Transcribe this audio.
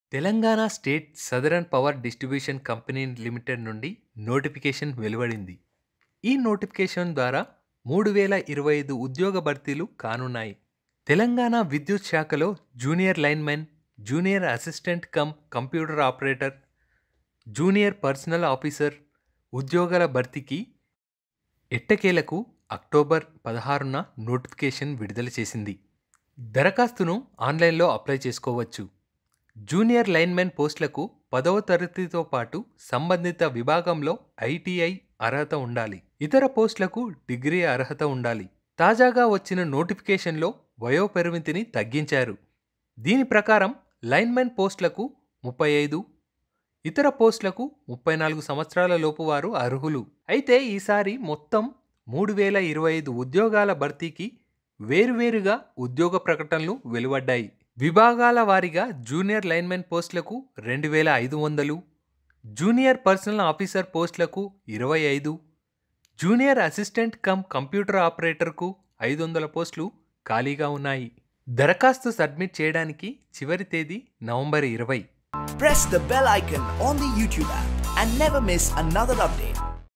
Telangana state southern power distribution company limited నుండి notification వెలువడింది ఈ నోటిఫికేషన్ ద్వారా మూడు వేల ఇరవై ఐదు ఉద్యోగ భర్తీలు కానున్నాయి తెలంగాణ విద్యుత్ శాఖలో junior linemen junior assistant cum computer operator junior personnel officer ఉద్యోగాల భర్తీకి ఎట్టకేలకు అక్టోబర్ పదహారున నోటిఫికేషన్ విడుదల చేసింది దరఖాస్తును ఆన్లైన్లో అప్లై చేసుకోవచ్చు జూనియర్ లైన్మెన్ పోస్టులకు పదవ తరగతితో పాటు సంబంధిత విభాగంలో ఐటీఐ అర్హత ఉండాలి ఇతర పోస్టులకు డిగ్రీ అర్హత ఉండాలి తాజాగా వచ్చిన నోటిఫికేషన్లో వయోపరిమితిని తగ్గించారు దీని ప్రకారం లైన్మెన్ పోస్టులకు ముప్పై ఐదు ఇతర పోస్టులకు ముప్పై నాలుగు సంవత్సరాల లోపు వారు అర్హులు అయితే ఈసారి మొత్తం మూడు వేల ఇరవై ఐదు ఉద్యోగాల భర్తీకి వేరువేరుగా ఉద్యోగ ప్రకటనలు వెలువడ్డాయి విభాగాల వారీగా జూనియర్ లైన్మెన్ పోస్టులకు రెండు వేల ఐదు వందలు జూనియర్ పర్సనల్ ఆఫీసర్ పోస్టులకు ఇరవై ఐదు జూనియర్ అసిస్టెంట్ కమ్ కంప్యూటర్ ఆపరేటర్కు ఐదు వందల పోస్టులు ఖాళీగా ఉన్నాయి దరఖాస్తు సబ్మిట్ చేయడానికి చివరి తేదీ నవంబర్ ఇరవై Press the bell icon on the YouTube app and never miss another update.